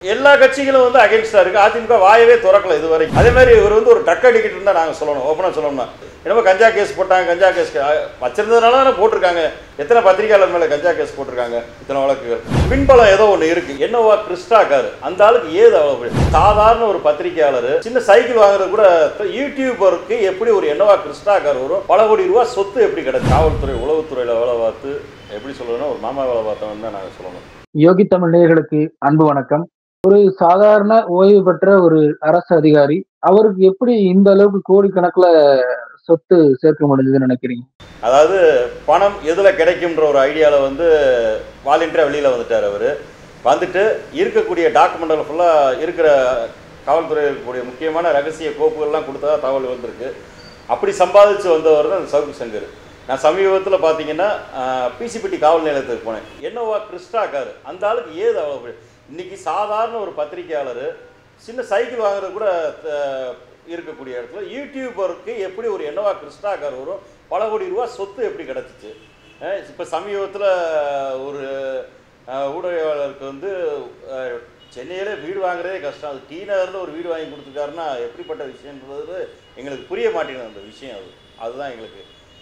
எல்லா கட்சிகளும் வந்து அகைன்ஸ்டா இருக்கு அதிமுக வாயவே திறக்கல இது வரைக்கும் அதே மாதிரி இவர் வந்து ஒரு ட்ரக் அடிக்கிட்டு இருந்தா நாங்க சொல்லணும் ஓப்பனா சொல்லணும்னா என்னமோ கஞ்சா கேஸ் போட்டாங்க கஞ்சா கேஸ் வச்சிருந்ததுனால தானே போட்டிருக்காங்க எத்தனை பத்திரிகையாளர் மேல கஞ்சா கேஸ் போட்டிருக்காங்க இத்தனை வழக்குகள் பின்பலம் ஏதோ ஒண்ணு இருக்கு என்னவா கிறிஸ்டா காரு அந்த ஆளுக்கு ஏது அவ்வளவு சாதாரண ஒரு பத்திரிகையாளர் சின்ன சைக்கிள் வாங்குறது கூட யூடியூபருக்கு எப்படி ஒரு என்னவா கிறிஸ்டா கார் வரும் பல கோடி ரூபாய் சொத்து எப்படி கிடைக்கும் காவல்துறை உளவுத்துறையில வேலை பார்த்து எப்படி சொல்லணும்னா ஒரு மாமா வேலை பார்த்தவன் தான் நாங்க சொல்லணும் யோகி தமிழ் நேயர்களுக்கு அன்பு வணக்கம் ஒரு சாதாரண ஓய்வு பெற்ற ஒரு அரசு அதிகாரி அவருக்கு எப்படி இந்த அளவுக்கு கோடிக்கணக்குல சொத்து சேர்க்க முடிஞ்சதுன்னு நினைக்கிறீங்க அதாவது பணம் எதில் கிடைக்கும்ன்ற ஒரு ஐடியாவில் வந்து வாலண்டியராக வெளியில் வந்துட்டார் அவர் வந்துட்டு இருக்கக்கூடிய டாக்குமெண்டில் ஃபுல்லாக இருக்கிற காவல்துறை இருக்கக்கூடிய முக்கியமான ரகசிய கோப்புகள்லாம் கொடுத்ததா தகவல் வந்திருக்கு அப்படி சம்பாதிச்சு வந்தவர் தான் சவுக்கு சங்கர் நான் சமீபத்தில் பார்த்தீங்கன்னா பிசிபிடி காவல் நிலையத்துக்கு போனேன் என்னவா கிறிஸ்டா கார் அந்த ஆளுக்கு ஏது அவ்வளோ இன்னைக்கு சாதாரண ஒரு பத்திரிகையாளர் சின்ன சைக்கிள் வாங்குறது கூட அஹ், இருக்கக்கூடிய இடத்துல யூடியூபருக்கு எப்படி ஒரு என்னவா கிறிஸ்டா கார் வரும் பல கோடி ரூபா சொத்து எப்படி கிடச்சிச்சு இப்போ சமீபத்தில் ஒரு அஹ், ஊடகவியலாளருக்கு வந்து அஹ், சென்னையில வீடு வாங்குறதே கஷ்டம் அது டி நகரில் ஒரு வீடு வாங்கி கொடுத்துருக்காருன்னா எப்படிப்பட்ட விஷயன்றது எங்களுக்கு புரிய மாட்டேங்குது அந்த விஷயம் அது அதுதான் எங்களுக்கு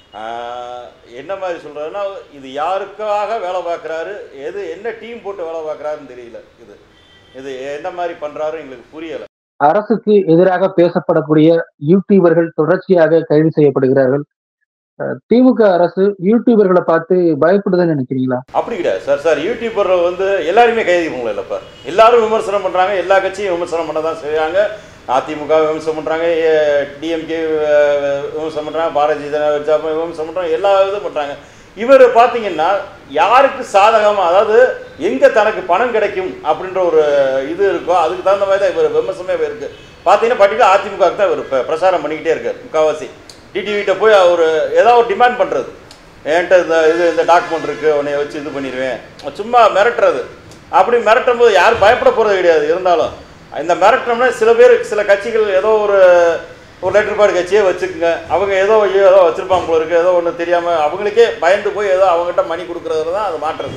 ஆஹ், என்ன மாதிரி சொல்கிறதுனா இது யாருக்காக வேலை பார்க்குறாரு எது என்ன டீம் போட்டு வேலை பார்க்குறாருன்னு தெரியல இது இது என்ன மாதிரி பண்ணுறாரு எங்களுக்கு புரியலை அரசுக்கு எதிராக பேசப்படக்கூடிய யூடியூபர்கள் தொடர்ச்சியாக கைது செய்யப்படுகிறார்கள் அஹ் திமுக அரசு யூடியூபர்களை பார்த்து பயப்படுதுன்னு நினைக்கிறீங்களா அப்படி கிடையாது சார் சார் யூடியூபர் வந்து எல்லாருமே கைது பண்ணல இல்லைப்பா எல்லாரும் விமர்சனம் பண்ணுறாங்க எல்லா கட்சியும் விமர்சனம் பண்ண தான் செய்கிறாங்க அதிமுக விமர்சனம் பண்ணுறாங்க டிஎம்கே விமர்சனம் பண்ணுறாங்க பாரதிய ஜனதா விமர்சனம் பண்ணுறாங்க எல்லா இதுவும் பண்ணுறாங்க இவர் பார்த்தீங்கன்னா யாருக்கு சாதகமாக அதாவது எங்கே தனக்கு பணம் கிடைக்கும் அப்படின்ற ஒரு இது இருக்கோ அதுக்கு தகுந்த மாதிரி தான் இவர் விமர்சனமே இருக்கு பார்த்தீங்கன்னா பர்டிகுலர் அதிமுக தான் இவர் இப்ப பிரசாரம் பண்ணிக்கிட்டே இருக்கார் முக்கால்வாசி டிடிவிட்ட போய் அவர் ஏதாவது ஒரு டிமாண்ட் பண்ணுறது என்கிட்ட இந்த இது இந்த டாக்குமெண்ட் இருக்குது உன்னை வச்சு இது பண்ணிடுவேன் சும்மா மிரட்டுறது அப்படி மிரட்டும் போது யாரும் பயப்பட போகிறது கிடையாது இருந்தாலும் இந்த மிரட்டினோம்னா சில பேர் சில கட்சிகள் ஏதோ ஒரு ஒரு லெட்டர் பாடு கட்சியே வச்சுக்கோங்க அவங்க ஏதோ ஐயோ ஏதோ வச்சுருப்பாங்க போல இருக்கு ஏதோ ஒன்று தெரியாமல் அவங்களுக்கே பயந்து போய் ஏதோ அவங்ககிட்ட மணி கொடுக்குறதுல தான் அது மாற்றுறது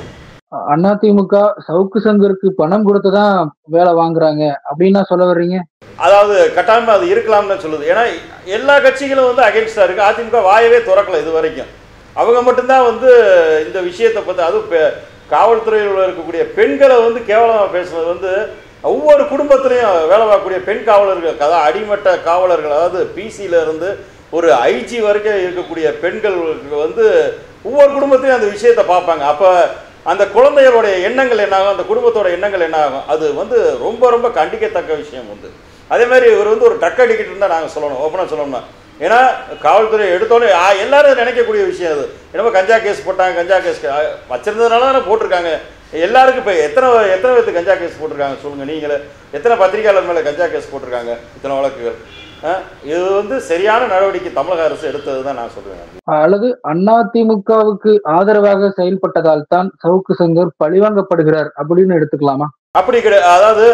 அதிமுக சவுக்கு சங்கருக்கு பணம் கொடுத்துதான் வேலை வாங்குறாங்க அப்படின்னா சொல்ல வர்றீங்க அதாவது கட்டாயமா அது இருக்கலாம்னு தான் சொல்லுது ஏன்னா எல்லா கட்சிகளும் வந்து அகேன்ஸ்டா இருக்கு அதிமுக வாயவே திறக்கல இது வரைக்கும் அவங்க மட்டும்தான் வந்து இந்த விஷயத்தை பத்தி அதுவும் பெ- காவல்துறையில் இருக்கக்கூடிய பெண்களை வந்து கேவலமாக பேசுனது வந்து ஒவ்வொரு குடும்பத்திலையும் வேலை பார்க்கக்கூடிய பெண் காவலர்கள் அதாவது அடிமட்ட காவலர்கள் அதாவது பிசியில இருந்து ஒரு ஐஜி வரைக்கும் இருக்கக்கூடிய பெண்கள் வந்து ஒவ்வொரு குடும்பத்திலையும் அந்த விஷயத்தை பார்ப்பாங்க அப்போ அந்த குழந்தைகளுடைய எண்ணங்கள் என்ன ஆகும் அந்த குடும்பத்தோட எண்ணங்கள் என்ன ஆகும் அது வந்து ரொம்ப ரொம்ப கண்டிக்கத்தக்க விஷயம் வந்து அதே மாதிரி இவர் வந்து ஒரு ட்ரக் அடிக்கிட்டு இருந்தால் நாங்கள் சொல்லணும் ஓப்பனாக சொல்லணும்னா ஏன்னா காவல்துறை எடுத்தோன்னே ஆ, எல்லாரும் நினைக்கக்கூடிய விஷயம் அது என்னமோ கஞ்சா கேஸ் போட்டாங்க கஞ்சா கேஸ் வச்சிருந்ததுனால தானே போட்டிருக்காங்க எல்லாருக்கும் இப்போ எத்தனை எத்தனை பேருக்கு கஞ்சா கேஸ் போட்டிருக்காங்க சொல்லுங்கள் நீங்களே எத்தனை பத்திரிகையாளர் மேலே கஞ்சா கேஸ் போட்டிருக்காங்க இத்தனை வழக்குகள் ஆ, இது வந்து சரியான நடவடிக்கை தமிழக அரசு எடுத்தது தான் நான் சொல்லுவேன் அல்லது அதிமுகவுக்கு ஆதரவாக செயல்பட்டதால் தான் சவுக்கு சங்கர் பழிவாங்கப்படுகிறார் அப்படின்னு எடுத்துக்கலாமா அப்படி கிடையாது அதாவது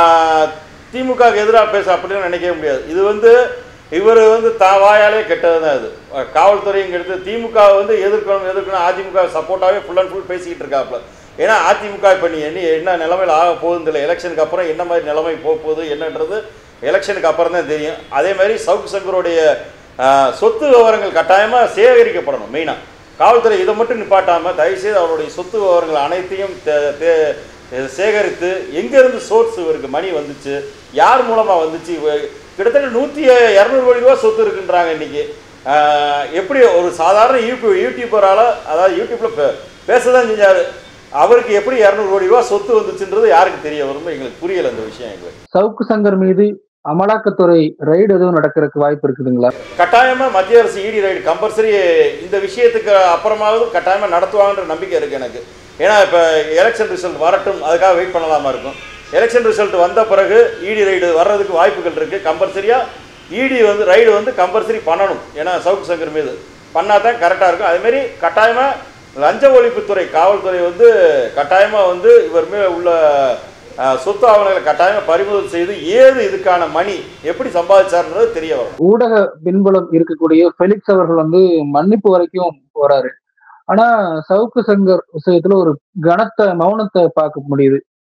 திமுகவுக்கு எதிராக பேச அப்படின்னு நினைக்கவே முடியாது இது வந்து இவர் வந்து தா வாயாலே கெட்டது தான் இது அஹ் காவல்துறையும் கெடுத்து திமுக வந்து எதிர்க்கணும் எதிர்க்கணும் அதிமுக சப்போர்ட்டாகவே ஃபுல் அண்ட் ஃபுல் பேசிக்கிட்டு இருக்காப்புல ஏன்னா அதிமுக இப்போ நீ என்ன என்ன நிலைமையில் ஆக போகுது இல்லை எலெக்ஷனுக்கு அப்புறம் என்ன மாதிரி நிலைமை போக போகுது என்னன்றது எலெக்ஷனுக்கு அப்புறம் தான் தெரியும் அதே மாதிரி சவுக்கு சங்கருடைய அஹ், சொத்து விவரங்கள் கட்டாயமாக சேகரிக்கப்படணும் மெயினாக காவல்துறை இதை மட்டும் நிப்பாட்டாமல் தயவுசெய்து அவருடைய சொத்து விவரங்கள் அனைத்தையும் தே- தே- சேகரித்து எங்கேருந்து சோர்ஸ் இவருக்கு மணி வந்துச்சு யார் மூலமாக வந்துச்சு இவ- கிட்டத்தட்ட நூற்றி இரநூறு கோடி ரூபா சொத்து இருக்குன்றாங்க இன்னைக்கு ஆஹ் எப்படி ஒரு சாதாரண யூடியூப் யூடியூபரால் அதாவது யூடியூப்பில் பே பேச தான் செஞ்சார் அவருக்கு எப்படி இரநூறு கோடி ரூபா சொத்து வந்துச்சுன்றது யாருக்கு தெரிய வரும் எங்களுக்கு புரியல அந்த விஷயம் எங்களுக்கு சவுக்கு சங்கர் மீது அமலாக்கத்துறை ரைடு எதுவும் நடக்கிறதுக்கு வாய்ப்பு இருக்குதுங்களா கட்டாயமா மத்திய அரசு இடி ரைடு கம்பல்சரி இந்த விஷயத்துக்கு அப்புறமாவது கட்டாயமா நடத்துவாங்கன்ற நம்பிக்கை இருக்கு எனக்கு ஏன்னா இப்போ எலெக்ஷன் ரிசல்ட் வரட்டும் அதுக்காக வெயிட் பண்ணலாமா இருக்கும் எலெக்ஷன் ரிசல்ட் வந்த பிறகு இடி ரைடு வர்றதுக்கு வாய்ப்புகள் இருக்கு கம்பல்சரியா இடி வந்து ரைடு வந்து கம்பல்சரி பண்ணணும் ஏன்னா சவுக்கு சங்கர் மீது பண்ணாதான் தான் கரெக்டாக இருக்கும் அதேமாரி கட்டாயமா லஞ்ச ஒழிப்புத்துறை காவல்துறை வந்து கட்டாயமா வந்து இவர் மேல உள்ள அஹ், சொத்து ஆவணங்களை கட்டாயமா பறிமுதல் செய்து ஏது இதுக்கான மணி எப்படி சம்பாதிச்சாருன்றது தெரிய வரும் ஊடக பின்புலம் இருக்கக்கூடிய ஃபெலிக்ஸ் அவர்கள் வந்து மன்னிப்பு வரைக்கும் போறாரு ஆனா சவுக்கு சங்கர் விஷயத்துல ஒரு கனத்த மௌனத்தை பார்க்க முடியுது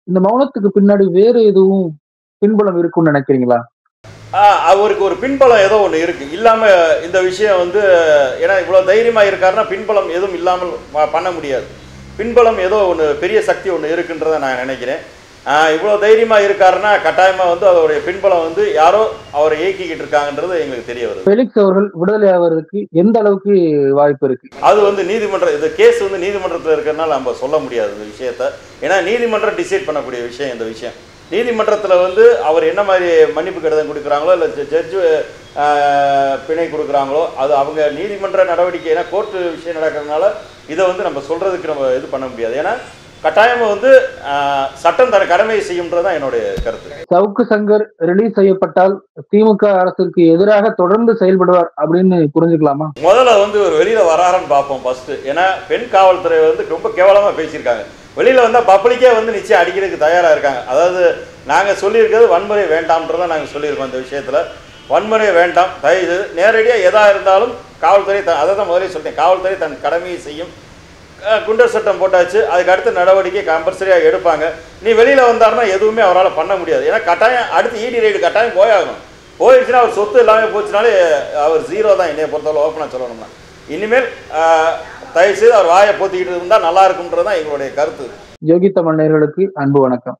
இந்த மௌனத்துக்கு பின்னாடி வேறு எதுவும் பின்புலம் இருக்கும்னு நினைக்கிறீங்களா ஆ, அவருக்கு ஒரு பின்பலம் ஏதோ ஒன்று இருக்கு இல்லாம இந்த விஷயம் வந்து ஏன்னா இவ்வளவு தைரியமா இருக்காருன்னா பின்பலம் எதுவும் இல்லாமல் ப- பண்ண முடியாது பின்பலம் ஏதோ ஒன்று பெரிய சக்தி ஒன்று இருக்குன்றதை நான் நினைக்கிறேன் ஆ, இவ்வளவு தைரியமா இருக்காருன்னா கட்டாயமா வந்து அதோடைய பின்பலம் வந்து யாரோ அவரை இயக்கிக்கிட்டு இருக்காங்கன்றது எங்களுக்கு தெரிய வருது ஃபெலிக்ஸ் அவர்கள் விடுதலை ஆவதற்கு எந்த அளவுக்கு வாய்ப்பு இருக்கு அது வந்து நீதிமன்ற இது கேஸ் வந்து நீதிமன்றத்தில் இருக்கிறதுனால நம்ம சொல்ல முடியாது இந்த விஷயத்த ஏன்னா நீதிமன்றம் டிசைட் பண்ணக்கூடிய விஷயம் இந்த விஷயம் நீதிமன்றத்தில் வந்து அவர் என்ன மாதிரி மன்னிப்பு கடிதம் கொடுக்குறாங்களோ இல்லை ஜட்ஜு பிணை கொடுக்குறாங்களோ அது அவங்க நீதிமன்ற நடவடிக்கை ஏன்னா கோர்ட்டு விஷயம் நடக்கிறதுனால இதை வந்து நம்ம சொல்கிறதுக்கு நம்ம இது பண்ண முடியாது ஏன்னா கட்டாயமாக வந்து ஆஹ், சட்டம் தன் கடமையை செய்யும்ன்றது தான் என்னுடைய கருத்து சவுக்கு சங்கர் ரிலீஸ் செய்யப்பட்டால் திமுக அரசுக்கு எதிராக தொடர்ந்து செயல்படுவார் அப்படின்னு புரிஞ்சுக்கலாமா முதல்ல வந்து ஒரு வெளியில வராருன்னு பார்ப்போம் ஃபர்ஸ்ட் ஏன்னா பெண் காவல்துறை வந்து ரொம்ப கேவலமா பேசியிருக்காங்க வெளியில வந்தா பப்ளிக்கே வந்து நிச்சயம் அடிக்கிறதுக்கு தயாரா இருக்காங்க அதாவது நாங்க சொல்லியிருக்கிறது வன்முறை வேண்டாம்ன்றதை நாங்க சொல்லியிருக்கோம் இந்த விஷயத்துல வன்முறை வேண்டாம் தயவு நேரடியா எதா இருந்தாலும் காவல்துறை த- அதை தான் முதலே சொல்லிட்டேன் காவல்துறை தன் கடமையை செய்யும் அஹ் குண்டர் சட்டம் போட்டாச்சு அதுக்கு அடுத்த நடவடிக்கை கம்பல்சரியாக எடுப்பாங்க நீ வெளியில் வந்தாருன்னா எதுவுமே அவரால் பண்ண முடியாது ஏன்னா கட்டாயம் அடுத்து இடி ரைடு கட்டாயம் போயாகணும் போயிடுச்சுன்னா அவர் சொத்து எல்லாமே போச்சுனாலே அவர் ஜீரோ தான் என்னைய பொறுத்தவரை ஓப்பனாக சொல்லணும்னா இனிமேல் அஹ், தயவு செய்து அவர் வாயை போத்திக்கிட்டு இருந்தால் நல்லா இருக்கும்ன்றது தான் எங்களுடைய கருத்து யோகித்த மன்னர்களுக்கு அன்பு வணக்கம்